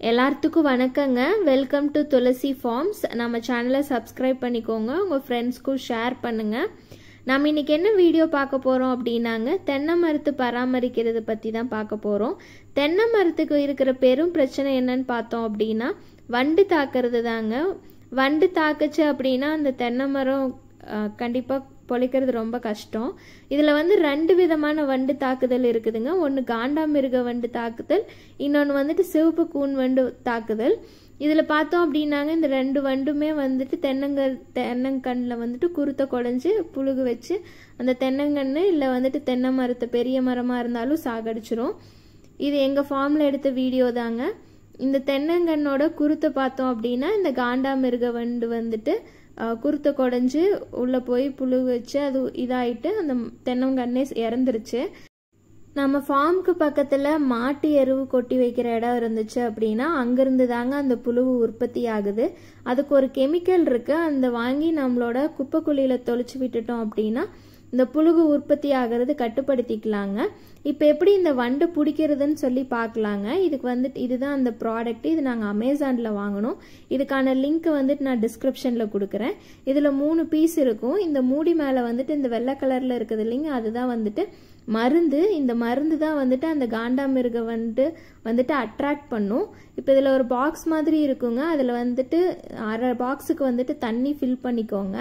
எல்லாத்துக்கும் வணக்கங்க welcome to Thulasi forms நம்ம சேனலை சப்ஸ்கிரைப் பண்ணிக்கோங்க உங்கள் ஃப்ரெண்ட்ஸ்க்கும் ஷேர் பண்ணுங்க நம்ம இன்னைக்கு என்ன வீடியோ பார்க்க போகிறோம் அப்படின்னாங்க தென்னை மரத்து பராமரிக்கிறது பற்றி தான் பார்க்க போகிறோம் தென்னை மரத்துக்கு இருக்கிற பெரும் பிரச்சனை என்னன்னு பார்த்தோம் அப்படின்னா வண்டு தாக்குறது தாங்க வண்டு தாக்குச்சு அப்படின்னா அந்த தென்னை மரம் கண்டிப்பாக பொழைக்கிறது ரொம்ப கஷ்டம் இதில் வந்து ரெண்டு விதமான வண்டு தாக்குதல் இருக்குதுங்க ஒன்று காண்டாமிருக வண்டு தாக்குதல் இன்னொன்று வந்துட்டு சிவப்பு கூன் வண்டு தாக்குதல் இதில் பார்த்தோம் அப்படின்னாங்க இந்த ரெண்டு வண்டுமே வந்துட்டு தென்னங்க தென்னங்கண்ணில் வந்துட்டு குருத்தை குடஞ்சி புழுகு வச்சு அந்த தென்னங்கன்று இல்லை வந்துட்டு தென்னை மரத்தை பெரிய மரமாக இருந்தாலும் சாகடிச்சிரும் இது எங்கள் ஃபார்மில் எடுத்த வீடியோ தாங்க இந்த தென்னங்கண்ணோட குருத்தை பார்த்தோம் அப்படின்னா இந்த காண்டாமிருக வண்டு வந்துட்டு குருத்தை குடஞ்சி உள்ளே போய் புழு வச்சு அது இதாயிட்டு அந்த தென்னங்கண்ணே இறந்துருச்சு நம்ம ஃபார்முக்கு பக்கத்தில் மாட்டு எருவு கொட்டி வைக்கிற இடம் இருந்துச்சு அப்படின்னா அங்கேருந்து தாங்க அந்த புழுவு உற்பத்தி ஆகுது அதுக்கு ஒரு கெமிக்கல் இருக்கு அந்த வாங்கி நம்மளோட குப்பைக்குழியில் தொளிச்சு விட்டுட்டோம் அப்படின்னா இந்த புழுகு உற்பத்தி ஆகிறது கட்டுப்படுத்திக்கலாங்க இப்போ எப்படி இந்த வண்டை பிடிக்கிறதுன்னு சொல்லி பார்க்கலாங்க இதுக்கு வந்துட்டு இதுதான் அந்த ப்ராடக்ட் இது நாங்கள் அமேசானில் வாங்கினோம் இதுக்கான லிங்க் வந்துட்டு நான் டிஸ்கிரிப்ஷனில் கொடுக்குறேன் இதில் மூணு பீஸ் இருக்கும் இந்த மூடி மேலே வந்துட்டு இந்த வெள்ளை கலரில் இருக்குது இல்லைங்க அதுதான் வந்துட்டு மருந்து இந்த மருந்து தான் வந்துட்டு அந்த காண்டாமிருக வந்துட்டு வந்துட்டு அட்ராக்ட் பண்ணும் இப்போ இதில் ஒரு பாக்ஸ் மாதிரி இருக்குங்க அதில் வந்துட்டு அரை பாக்ஸுக்கு வந்துட்டு தண்ணி ஃபில் பண்ணிக்கோங்க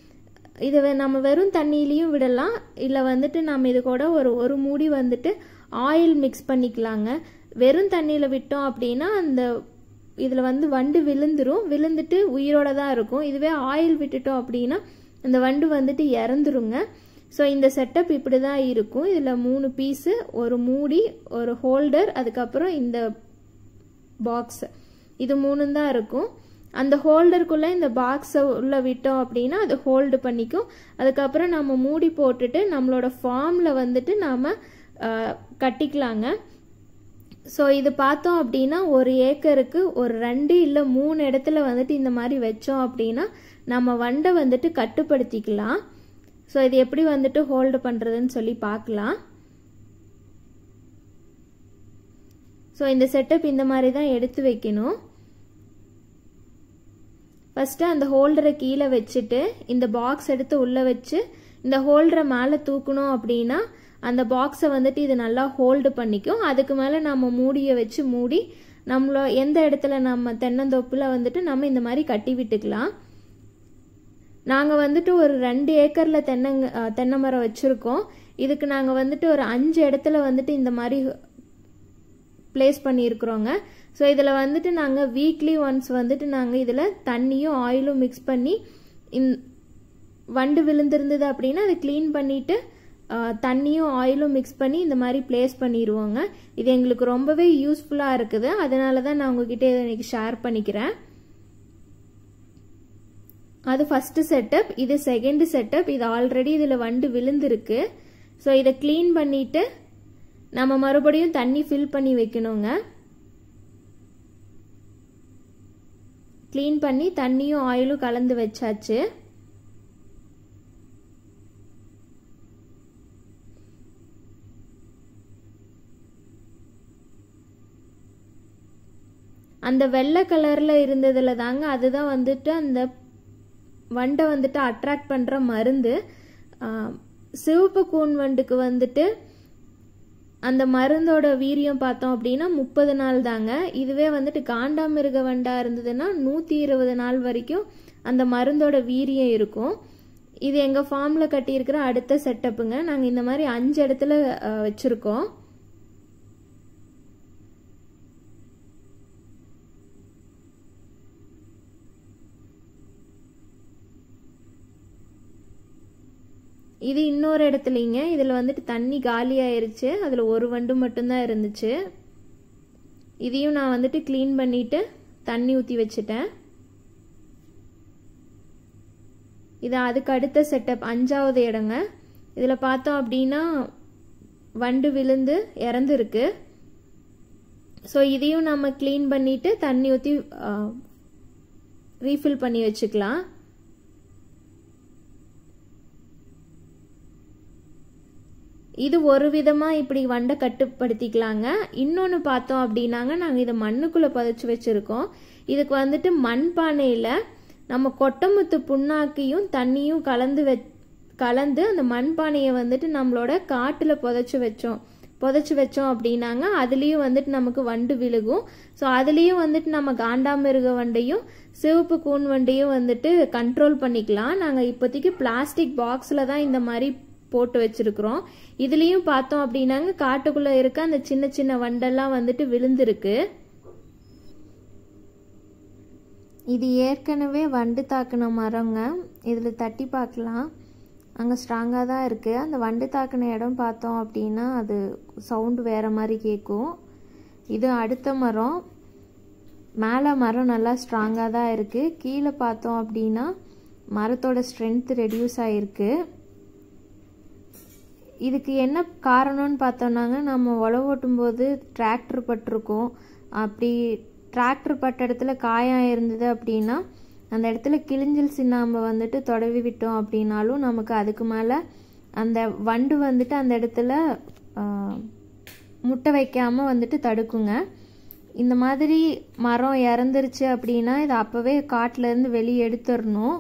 இதை நம்ம வெறும் தண்ணியிலையும் விடலாம் இல்லை வந்துட்டு நம்ம இது கூட ஒரு ஒரு மூடி வந்துட்டு ஆயில் மிக்ஸ் பண்ணிக்கலாங்க வெறும் தண்ணியில் விட்டோம் அப்படின்னா அந்த இதில் வந்து வண்டு விழுந்துரும் விழுந்துட்டு உயிரோட தான் இருக்கும் இதுவே ஆயில் விட்டுட்டோம் அப்படின்னா அந்த வண்டு வந்துட்டு இறந்துருங்க ஸோ இந்த செட்டப் இப்படி தான் இருக்கும் இதில் மூணு பீஸு ஒரு மூடி ஒரு ஹோல்டர் அதுக்கப்புறம் இந்த பாக்ஸ் இது மூணு தான் இருக்கும் அந்த ஹோல்டருக்குள்ளே இந்த பாக்ஸை உள்ளே விட்டோம் அப்படின்னா அது ஹோல்டு பண்ணிக்கும் அதுக்கப்புறம் நம்ம மூடி போட்டுட்டு நம்மளோட ஃபார்மில் வந்துட்டு நாம் கட்டிக்கலாங்க ஸோ இது பார்த்தோம் அப்படின்னா ஒரு ஏக்கருக்கு ஒரு ரெண்டு இல்லை மூணு இடத்துல வந்துட்டு இந்த மாதிரி வச்சோம் அப்படின்னா நம்ம வண்டை வந்துட்டு கட்டுப்படுத்திக்கலாம் ஸோ இது எப்படி வந்துட்டு ஹோல்டு பண்ணுறதுன்னு சொல்லி பார்க்கலாம் ஸோ இந்த செட்டப் இந்த மாதிரி தான் எடுத்து வைக்கணும் ஃபஸ்ட்டு அந்த ஹோல்டரை கீழே வச்சுட்டு இந்த பாக்ஸ் எடுத்து உள்ளே வச்சு இந்த ஹோல்டரை மேலே தூக்கணும் அப்படின்னா அந்த பாக்ஸை வந்துட்டு இது நல்லா ஹோல்டு பண்ணிக்கும் அதுக்கு மேலே நம்ம மூடியை வச்சு மூடி நம்மளோ எந்த இடத்துல நம்ம தென்னந்தோப்பில் வந்துட்டு நம்ம இந்த மாதிரி கட்டி விட்டுக்கலாம் நாங்கள் வந்துட்டு ஒரு ரெண்டு ஏக்கரில் தென்னங்க தென்னை மரம் வச்சுருக்கோம் இதுக்கு நாங்கள் வந்துட்டு ஒரு அஞ்சு இடத்துல வந்துட்டு இந்த மாதிரி பிளேஸ் பண்ணியிருக்கிறோங்க ஸோ இதில் வந்துட்டு நாங்கள் வீக்லி ஒன்ஸ் வந்துட்டு நாங்கள் இதில் தண்ணியும் ஆயிலும் மிக்ஸ் பண்ணி இந் வண்டு விழுந்திருந்தது அப்படின்னா அதை க்ளீன் பண்ணிவிட்டு தண்ணியும் ஆயிலும் மிக்ஸ் பண்ணி இந்த மாதிரி பிளேஸ் பண்ணிடுவோங்க இது எங்களுக்கு ரொம்பவே யூஸ்ஃபுல்லாக இருக்குது அதனால தான் நான் உங்ககிட்ட இதை இன்னைக்கு ஷேர் பண்ணிக்கிறேன் அது ஃபஸ்ட்டு செட்டப் இது செகண்ட் செட்டப் இது ஆல்ரெடி இதில் வண்டு விழுந்திருக்கு ஸோ இதை க்ளீன் பண்ணிவிட்டு நம்ம மறுபடியும் தண்ணி ஃபில் பண்ணி வைக்கணுங்க க்ளீன் பண்ணி தண்ணியும் ஆயிலும் கலந்து வச்சாச்சு அந்த வெள்ளை கலரில் இருந்ததில் தாங்க அதுதான் வந்துட்டு அந்த வண்டை வந்துட்டு அட்ராக்ட் பண்ணுற மருந்து சிவப்பு கூன் வண்டுக்கு வந்துட்டு அந்த மருந்தோட வீரியம் பார்த்தோம் அப்படின்னா முப்பது நாள் தாங்க இதுவே வந்துட்டு காண்டாமிருக வண்டா இருந்ததுன்னா நூற்றி இருபது நாள் வரைக்கும் அந்த மருந்தோட வீரியம் இருக்கும் இது எங்கள் ஃபார்மில் கட்டியிருக்கிற அடுத்த செட்டப்புங்க நாங்கள் இந்த மாதிரி அஞ்சு இடத்துல வச்சுருக்கோம் இது இன்னொரு இடத்துலிங்க இதில் வந்துட்டு தண்ணி காலி ஆயிருச்சு அதில் ஒரு வண்டு மட்டும்தான் இருந்துச்சு இதையும் நான் வந்துட்டு க்ளீன் பண்ணிட்டு தண்ணி ஊற்றி வச்சுட்டேன் இது அதுக்கு அடுத்த செட்டப் அஞ்சாவது இடங்க இதில் பார்த்தோம் அப்படின்னா வண்டு விழுந்து இறந்துருக்கு ஸோ இதையும் நம்ம க்ளீன் பண்ணிட்டு தண்ணி ஊற்றி ரீஃபில் பண்ணி வச்சுக்கலாம் இது ஒரு விதமாக இப்படி வண்டை கட்டுப்படுத்திக்கலாங்க இன்னொன்று பார்த்தோம் அப்படின்னாங்க நாங்கள் இதை மண்ணுக்குள்ளே புதைச்சி வச்சுருக்கோம் இதுக்கு வந்துட்டு மண்பானையில் நம்ம கொட்டமுத்து புண்ணாக்கியும் தண்ணியும் கலந்து வெ கலந்து அந்த மண்பானையை வந்துட்டு நம்மளோட காட்டில் புதைச்சி வச்சோம் புதைச்சி வச்சோம் அப்படின்னாங்க அதுலேயும் வந்துட்டு நமக்கு வண்டு விழுகும் ஸோ அதுலேயும் வந்துட்டு நம்ம காண்டாமிருக வண்டையும் சிவப்பு கூன் வண்டையும் வந்துட்டு கண்ட்ரோல் பண்ணிக்கலாம் நாங்கள் இப்போதைக்கு பிளாஸ்டிக் பாக்ஸில் தான் இந்த மாதிரி போட்டு வச்சிருக்கிறோம் இதுலேயும் பார்த்தோம் அப்படின்னாங்க காட்டுக்குள்ளே இருக்க அந்த சின்ன சின்ன வண்டெல்லாம் வந்துட்டு விழுந்திருக்கு இது ஏற்கனவே வண்டு தாக்குன மரங்க இதில் தட்டி பார்க்கலாம் அங்கே ஸ்ட்ராங்காக தான் இருக்குது அந்த வண்டு தாக்குன இடம் பார்த்தோம் அப்படின்னா அது சவுண்டு வேறு மாதிரி கேட்கும் இது அடுத்த மரம் மேலே மரம் நல்லா ஸ்ட்ராங்காக தான் இருக்குது கீழே பார்த்தோம் அப்படின்னா மரத்தோட ஸ்ட்ரென்த் ரெடியூஸ் ஆகிருக்கு இதுக்கு என்ன காரணம்னு பார்த்தோம்னாங்க நம்ம உழவு ஓட்டும்போது டிராக்டர் பட்டிருக்கோம் அப்படி டிராக்டர் பட்ட இடத்துல காயம் இருந்தது அப்படின்னா அந்த இடத்துல கிழிஞ்சல் சின்னாம்பை வந்துட்டு தொடவி விட்டோம் அப்படின்னாலும் நமக்கு அதுக்கு மேலே அந்த வண்டு வந்துட்டு அந்த இடத்துல முட்டை வைக்காமல் வந்துட்டு தடுக்குங்க இந்த மாதிரி மரம் இறந்துருச்சு அப்படின்னா இதை அப்போவே காட்டிலேருந்து வெளியே எடுத்துடணும்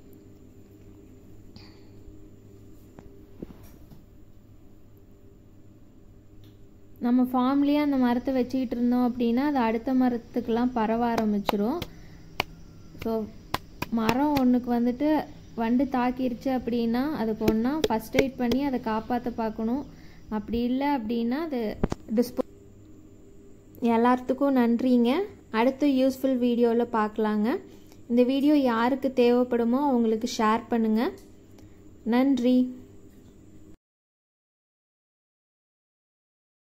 நம்ம ஃபார்ம்லேயே அந்த மரத்தை வச்சுக்கிட்டு இருந்தோம் அப்படின்னா அது அடுத்த மரத்துக்கெல்லாம் பரவ ஆரம்பிச்சிரும் ஸோ மரம் ஒன்றுக்கு வந்துட்டு வண்டு தாக்கிருச்சு அப்படின்னா அதுக்கு ஒன்றா ஃபஸ்ட் எய்ட் பண்ணி அதை காப்பாற்ற பார்க்கணும் அப்படி இல்லை அப்படின்னா அது டிஸ்போ எல்லாத்துக்கும் நன்றிங்க அடுத்த யூஸ்ஃபுல் வீடியோவில் பார்க்கலாங்க இந்த வீடியோ யாருக்கு தேவைப்படுமோ அவங்களுக்கு ஷேர் பண்ணுங்கள் நன்றி